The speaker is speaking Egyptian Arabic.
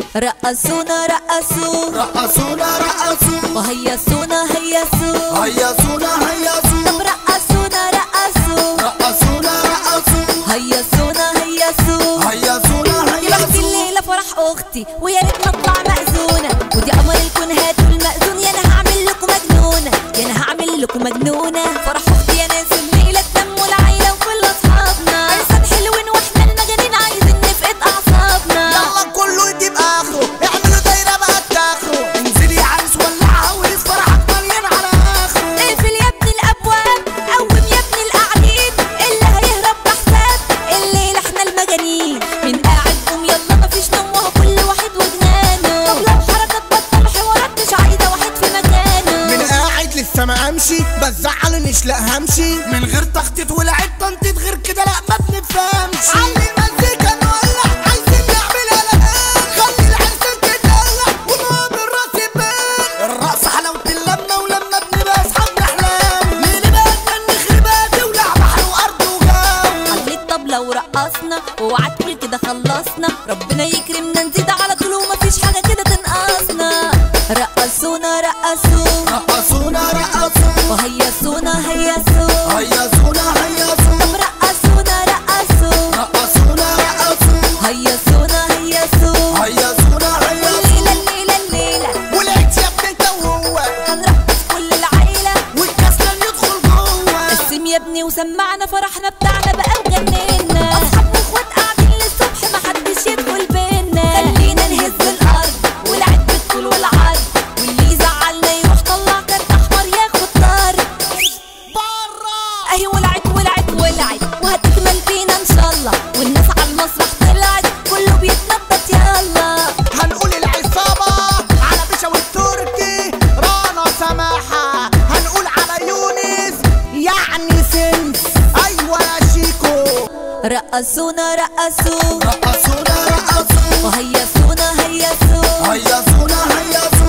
رقصونا رقصوا رقصونا رقصوا وهيصونا هيصوا هيصونا طب هيصوا رقصونا رقصوا رقصونا رقصوا هيصونا هيصوا هيصونا يا بخت هيصوا الليلة فرح أختي ويا ريت نطلع مأذونة ودي قمر الكونهات والمأذون يا أنا هعمل لكم مجنونة يا أنا هعمل لكم مجنونة فرح أختي يا ناس الليلة الدم والعيلة وكل أصحابنا عرسان حلوين وإحنا المجانين عايزين نفقد أعصابنا يلا كله يجيب اخره اعملوا دايره بقى تاخره انزلي يا عرس ولعها وقيس فرحك مليان على اخره اقفل يا ابني الابواب قوم يا ابني القاعدين اللي هيهرب بحساب الليله احنا المجانين من قاعد قوم يلا مفيش نوم وهو كل واحد وجنانه طب لو حركات بطل حوارات مش عايزه واحد في مكانه من قاعد لسه ما امشي بزعلنيش لا همشي من غير تخطيط ولعب تنطيط غير كده لا ما بنفهمش علي المزيكا نولع عايزين نعملها لقاء خلي العرسان تتدلع ونقام الراس يبان الرقص حلاوة اللمة ولما بنبقى اصحاب احلام مين بقى تغني خربات ولع بحر وارض وجو علي الطبلة ورقصنا واوعى تقول كده خلصنا ربنا يكرمنا نزيد على طول ومفيش حاجة كده تنقصنا رقصونا رقصوا رقصونا رقصوا وهيصونا هيصوا هيصونا هيصوا طب رقصونا رقصوا رقصونا رقصوا هيصونا هيصوا هيصونا هيصوا الليلة الليلة الليلة ولعت يا ابني انت وهو هنرقص كل العيلة والكسلان يدخل جوه قسم يا ابني وسمعنا فرحنا بتاعنا بقى وجننا أصحاب واخوات قاعدين للصبح محدش يدخل بينا خلينا نهز الأرض والعد بالطول والعرض واللي يزعلنا يروح طلع كارت أحمر ياخد طرد بره أهي ولعت ولعت ولعت وهتكمل فينا إن شاء الله والناس على المسرح طلعت كله بيتنطط يلا هنقول العصابة على باشا والتركي رانا سماحة هنقول على يونس يعني سنس أيوة يا شيكو رقصونا رقصوا رقصونا رقصوا وهيصونا هيصوا هيصونا هيصوا